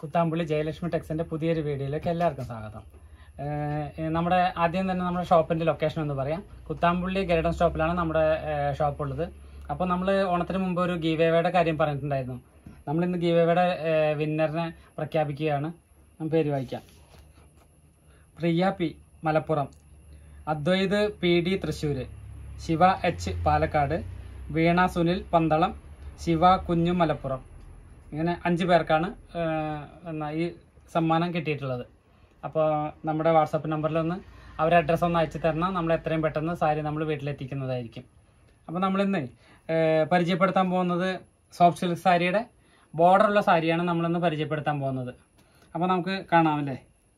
കുത്താമ്പുള്ളി ജയലക്ഷ്മി ടെക്സിന്റെ പുതിയൊരു വീഡിയോയിലേക്ക് എല്ലാവർക്കും സ്വാഗതം ഏഹ് നമ്മുടെ ആദ്യം തന്നെ നമ്മുടെ ഷോപ്പിന്റെ ലൊക്കേഷൻ ഒന്ന് പറയാം കുത്താമ്പുള്ളി ഗരുഡൻ സ്റ്റോപ്പിലാണ് നമ്മുടെ ഷോപ്പ് ഉള്ളത് അപ്പോൾ നമ്മൾ ഓണത്തിന് മുമ്പ് ഒരു ഗീവേവയുടെ കാര്യം പറഞ്ഞിട്ടുണ്ടായിരുന്നു നമ്മൾ ഇന്ന് ഗീവേവയുടെ വിന്നറിനെ പ്രഖ്യാപിക്കുകയാണ് ഞാൻ പേര് വായിക്കാം Priya P Malappuram Advaith P D Thrissur Shiva H Palakkad Veena Sunil Pandalam Shiva Kunju Malappuram ഇങ്ങനെ അഞ്ച് പേർക്കാണ് ഏഹ്, എന്നാ ഈ സമ്മാനം കിട്ടിയിട്ടുള്ളത് അപ്പോൾ നമ്മുടെ വാട്സപ്പ് നമ്പറിൽ ഒന്ന് അവരുടെ അഡ്രസ്സ് ഒന്ന് അയച്ചു തരണം നമ്മൾ എത്രയും പെട്ടെന്ന് സാരി നമ്മൾ വീട്ടിലെത്തിക്കുന്നതായിരിക്കും അപ്പോൾ നമ്മളിന്ന് ഏഹ്, പരിചയപ്പെടുത്താൻ പോകുന്നത് സോഫ്റ്റ് സിൽക്ക് സാരിയുടെ ബോർഡറുള്ള സാരിയാണ് നമ്മളിന്ന് പരിചയപ്പെടുത്താൻ പോകുന്നത് അപ്പോൾ നമുക്ക് കാണാമല്ലേ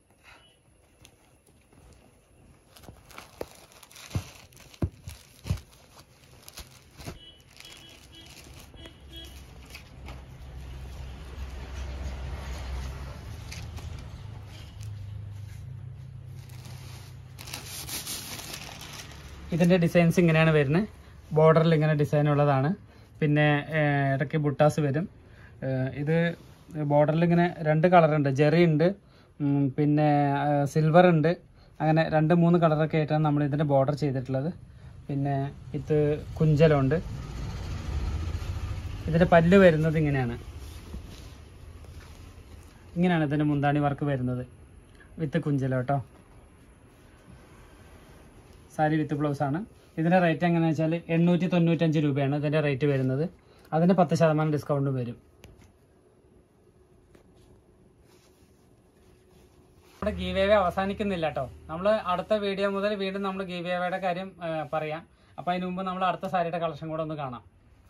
ഇതിൻ്റെ ഡിസൈൻസ് ഇങ്ങനെയാണ് വരുന്നത് ബോർഡറിൽ ഇങ്ങനെ ഡിസൈൻ ഉള്ളതാണ് പിന്നെ ഏഹ്, ഇടയ്ക്ക് ബുട്ടാസ് വരും ഏഹ്, ഇത് ബോർഡറിൽ ഇങ്ങനെ രണ്ട് കളറുണ്ട് ജെറി ഉണ്ട് ഉം, പിന്നെ സിൽവർ ഉണ്ട് അങ്ങനെ രണ്ട് മൂന്ന് കളറൊക്കെ ആയിട്ടാണ് നമ്മൾ ഇതിൻ്റെ ബോർഡർ ചെയ്തിട്ടുള്ളത് പിന്നെ ഇത് കുഞ്ചലുണ്ട് ഇതിൻ്റെ പല്ല് വരുന്നത് ഇങ്ങനെയാണ് ഇങ്ങനെയാണ് ഇതിൻ്റെ മുന്താണി വർക്ക് വരുന്നത് വിത്ത് കുഞ്ചലോ കേട്ടോ സാരി വിത്ത് ബ്ലൗസ് ആണ് ഇതിൻ്റെ റേറ്റ് എങ്ങനെയാണെന്ന് വെച്ചാൽ എണ്ണൂറ്റി തൊണ്ണൂറ്റഞ്ച് രൂപയാണ് ഇതിൻ്റെ റേറ്റ് വരുന്നത് അതിന് പത്ത് ശതമാനം ഡിസ്കൗണ്ട് വരും നമ്മുടെ ഗീവേവേ അവസാനിക്കുന്നില്ല കേട്ടോ നമ്മൾ അടുത്ത വീഡിയോ മുതൽ വീണ്ടും നമ്മൾ ഗീവേവയുടെ കാര്യം ആ, പറയാം അപ്പം അതിന് മുമ്പ് നമ്മൾ അടുത്ത സാരിയുടെ കളക്ഷൻ കൂടെ ഒന്ന് കാണാം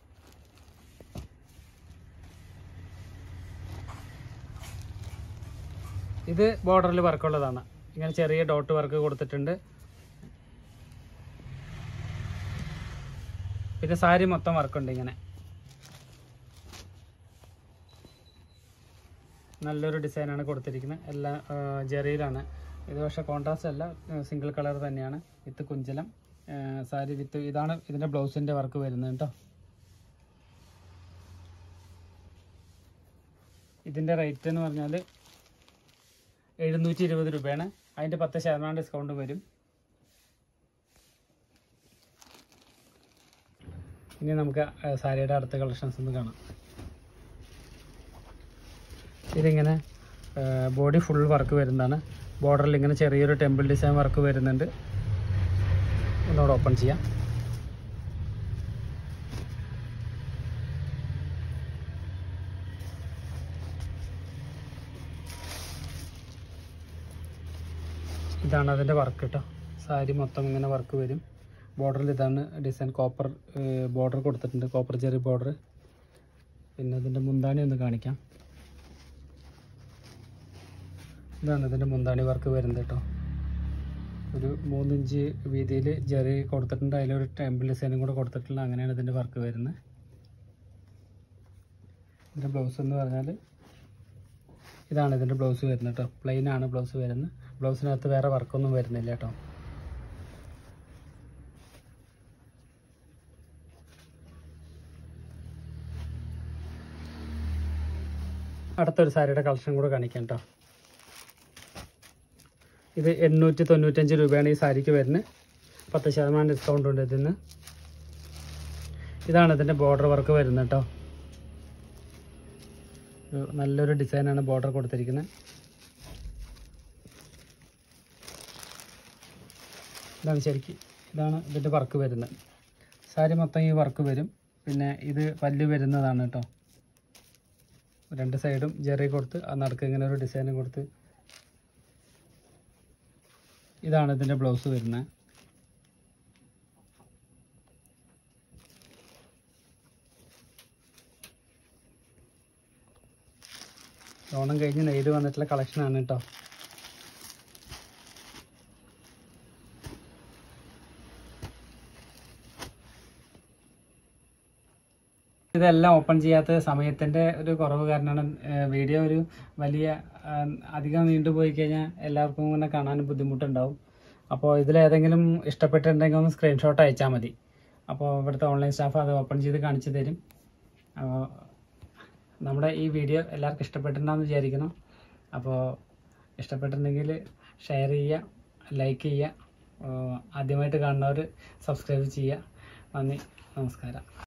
ഇത് ബോർഡറിൽ വർക്കുള്ളതാണ് ഇങ്ങനെ ചെറിയ ഡോട്ട് വർക്ക് കൊടുത്തിട്ടുണ്ട് പിന്നെ സാരി മൊത്തം വർക്കുണ്ട് ഇങ്ങനെ നല്ലൊരു ഡിസൈനാണ് കൊടുത്തിരിക്കുന്നത് എല്ലാം ആ, ജെറിയിലാണ് ഇത് പക്ഷേ കോൺട്രാസ്റ്റ് അല്ല സിംഗിൾ കളർ തന്നെയാണ് വിത്ത് കുഞ്ചലം ആ, സാരി വിത്ത് ഇതാണ് ഇതിൻ്റെ ബ്ലൗസിൻ്റെ വർക്ക് വരുന്നത് കേട്ടോ ഇതിൻ്റെ റേറ്റ് എന്ന് പറഞ്ഞാൽ എഴുന്നൂറ്റി ഇരുപത് രൂപയാണ് അതിൻ്റെ പത്ത് ശതമാനം ഡിസ്കൗണ്ട് വരും ഇനി നമുക്ക് ആ, സാരിയുടെ അടുത്ത കളക്ഷൻസ് ഒന്ന് കാണാം ഇതിങ്ങനെ ബോഡി ഫുൾ വർക്ക് വരുന്നതാണ് ബോർഡറിൽ ഇങ്ങനെ ചെറിയൊരു ടെമ്പിൾ ഡിസൈൻ വർക്ക് വരുന്നുണ്ട് ഒന്നുകൂടെ ഓപ്പൺ ചെയ്യാം ഇതാണ് അതിൻ്റെ വർക്ക് കേട്ടോ സാരി മൊത്തം ഇങ്ങനെ വർക്ക് വരും ബോർഡറിൽ ഇതാണ് ഡിസൈൻ കോപ്പർ ബോർഡർ കൊടുത്തിട്ടുണ്ട് കോപ്പർ ചെറിയ ബോർഡർ പിന്നെ ഇതിൻ്റെ മുന്താണി ഒന്ന് കാണിക്കാം ഇതാണ് ഇതിൻ്റെ മുന്താണി വർക്ക് വരുന്നത് കേട്ടോ ഒരു മൂന്നിഞ്ച് വീതിയിൽ ജെറി കൊടുത്തിട്ടുണ്ട് അതിലൊരു ടെമ്പിൾ ഡിസൈനും കൂടെ കൊടുത്തിട്ടുണ്ട് അങ്ങനെയാണ് ഇതിൻ്റെ വർക്ക് വരുന്നത് ഇതിൻ്റെ ബ്ലൗസ് എന്ന് പറഞ്ഞാൽ ഇതാണ് ഇതിൻ്റെ ബ്ലൗസ് വരുന്നത് കേട്ടോ പ്ലെയിൻ ആണ് ബ്ലൗസ് വരുന്നത് ബ്ലൗസിനകത്ത് വേറെ വർക്കൊന്നും വരുന്നില്ല കേട്ടോ അടുത്തൊരു സാരിയുടെ കളക്ഷൻ കൂടെ കാണിക്കാം കേട്ടോ ഇത് എണ്ണൂറ്റി തൊണ്ണൂറ്റഞ്ച് രൂപയാണ് ഈ സാരിക്ക് വരുന്നത് പത്ത് ശതമാനം ഡിസ്കൗണ്ട് ഉണ്ട് ഇതിന് ഇതാണ് ഇതിൻ്റെ ബോർഡർ വർക്ക് വരുന്നത് കേട്ടോ ഒരു നല്ലൊരു ഡിസൈനാണ് ബോർഡർ കൊടുത്തിരിക്കുന്നത് ഇതാണ് ശരിക്കും ഇതാണ് ഇതിൻ്റെ വർക്ക് വരുന്നത് സാരി മൊത്തം ഈ വർക്ക് വരും പിന്നെ ഇത് പല്ല് വരുന്നതാണ് കേട്ടോ രണ്ട് സൈഡും ജെറി കൊടുത്ത് ആ നടുക്ക് ഇങ്ങനെ ഒരു ഡിസൈൻ കൊടുത്ത് ഇതാണ് ഇതിൻ്റെ ബ്ലൗസ് വരുന്നത് ഓണം കഴിഞ്ഞ് നെയ്ത് വന്നിട്ടുള്ള കളക്ഷനാണ് കേട്ടോ ഇതെല്ലാം ഓപ്പൺ ചെയ്യാത്ത സമയത്തിൻ്റെ ഒരു കുറവ് കാരണമാണ് ഏഹ് വീഡിയോ ഒരു വലിയ ആഹ് അധികം നീണ്ടുപോയി കഴിഞ്ഞാൽ എല്ലാവർക്കും ഇങ്ങനെ കാണാൻ ബുദ്ധിമുട്ടുണ്ടാവും അപ്പോൾ ഇതിലേതെങ്കിലും ഇഷ്ടപ്പെട്ടിട്ടുണ്ടെങ്കിൽ ഒന്ന് സ്ക്രീൻഷോട്ട് അയച്ചാൽ മതി അപ്പോൾ ഇവിടുത്തെ ഓൺലൈൻ സ്റ്റാഫ് അത് ഓപ്പൺ ചെയ്ത് കാണിച്ചു തരും അപ്പോൾ നമ്മുടെ ഈ വീഡിയോ എല്ലാവർക്കും ഇഷ്ടപ്പെട്ടിട്ടുണ്ടാകുമെന്ന് വിചാരിക്കണം അപ്പോൾ ഇഷ്ടപ്പെട്ടിട്ടുണ്ടെങ്കിൽ ഷെയർ ചെയ്യുക ലൈക്ക് ചെയ്യുക ആദ്യമായിട്ട് കാണുന്നവർ സബ്സ്ക്രൈബ് ചെയ്യുക നന്ദി നമസ്കാരം